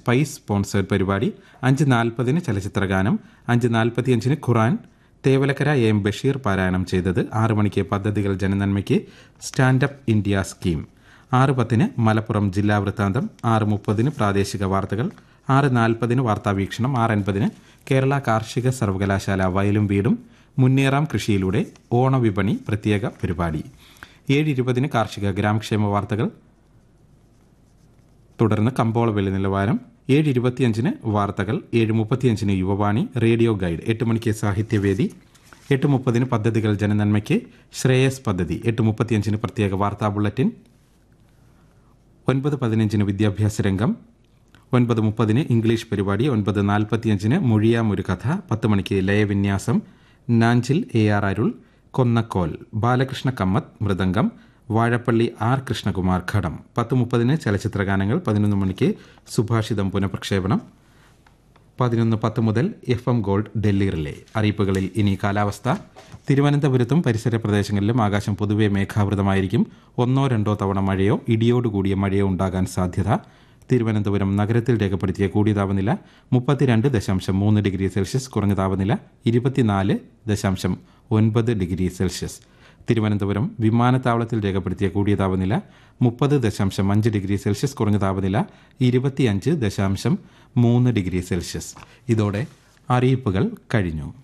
spice sponsored പരിപാടി അഞ്ച് നാൽപ്പതിന് ചലച്ചിത്രഗാനം അഞ്ച് നാൽപ്പത്തിയഞ്ചിന് ഖുറാൻ തേവലക്കര എ എം ബഷീർ പാരായണം ചെയ്തത് ആറ് മണിക്ക് പദ്ധതികൾ ജനനന്മയ്ക്ക് സ്റ്റാൻഡപ്പ് ഇന്ത്യ സ്കീം ആറ് പത്തിന് മലപ്പുറം ജില്ലാ വൃത്താന്തം ആറ് മുപ്പതിന് പ്രാദേശിക വാർത്തകൾ ആറ് നാൽപ്പതിന് വാർത്താവീക്ഷണം ആറ് എൺപതിന് കേരള കാർഷിക സർവകലാശാല വയലും വീടും മുന്നേറാം കൃഷിയിലൂടെ ഓണവിപണി പ്രത്യേക പരിപാടി ഏഴ് ഇരുപതിന് കാർഷിക ഗ്രാമക്ഷേമ വാർത്തകൾ തുടർന്ന് കമ്പോള വില നിലവാരം ഏഴ് ഇരുപത്തിയഞ്ചിന് വാർത്തകൾ ഏഴ് മുപ്പത്തിയഞ്ചിന് യുവവാണി റേഡിയോ ഗൈഡ് എട്ട് മണിക്ക് സാഹിത്യവേദി എട്ട് മുപ്പതിന് പദ്ധതികൾ ജനനന്മയ്ക്ക് ശ്രേയസ് പദ്ധതി എട്ട് മുപ്പത്തിയഞ്ചിന് പ്രത്യേക വാർത്താ ബുള്ളറ്റിൻ ഒൻപത് പതിനഞ്ചിന് വിദ്യാഭ്യാസ രംഗം ഒൻപത് മുപ്പതിന് ഇംഗ്ലീഷ് പരിപാടി ഒൻപത് നാൽപ്പത്തിയഞ്ചിന് മൊഴിയാം ഒരു കഥ പത്ത് മണിക്ക് ലയവിന്യാസം നാഞ്ചിൽ എ ആർ അരുൾ കൊന്നക്കോൽ ബാലകൃഷ്ണ കമ്മത്ത് മൃദംഗം വാഴപ്പള്ളി ആർ കൃഷ്ണകുമാർ ഘടം പത്ത് മുപ്പതിന് ചലച്ചിത്രഗാനങ്ങൾ പതിനൊന്ന് മണിക്ക് സുഭാഷിതം പുനഃപ്രക്ഷേപണം പതിനൊന്ന് പത്ത് മുതൽ F M gold Delhi relay അറിയിപ്പുകളിൽ ഇനി കാലാവസ്ഥ തിരുവനന്തപുരത്തും പരിസര പ്രദേശങ്ങളിലും ആകാശം പൊതുവെ മേഘാവൃതമായിരിക്കും ഒന്നോ രണ്ടോ തവണ മഴയോ ഇടിയോടുകൂടിയ മഴയോ ഉണ്ടാകാൻ സാധ്യത തിരുവനന്തപുരം നഗരത്തിൽ രേഖപ്പെടുത്തിയ കൂടിയ താപനില മുപ്പത്തിരണ്ട് ദശാംശം മൂന്ന് ഡിഗ്രി സെൽഷ്യസ് കുറഞ്ഞ താപനില ഇരുപത്തിനാല് ദശാംശം ഒൻപത് ഡിഗ്രി സെൽഷ്യസ് തിരുവനന്തപുരം വിമാനത്താവളത്തിൽ രേഖപ്പെടുത്തിയ കൂടിയ താപനില മുപ്പത് ദശാംശം അഞ്ച് ഡിഗ്രി സെൽഷ്യസ് കുറഞ്ഞ താപനില ഇരുപത്തിയഞ്ച് ദശാംശം മൂന്ന് ഡിഗ്രി സെൽഷ്യസ് ഇതോടെ അറിയിപ്പുകൾ കഴിഞ്ഞു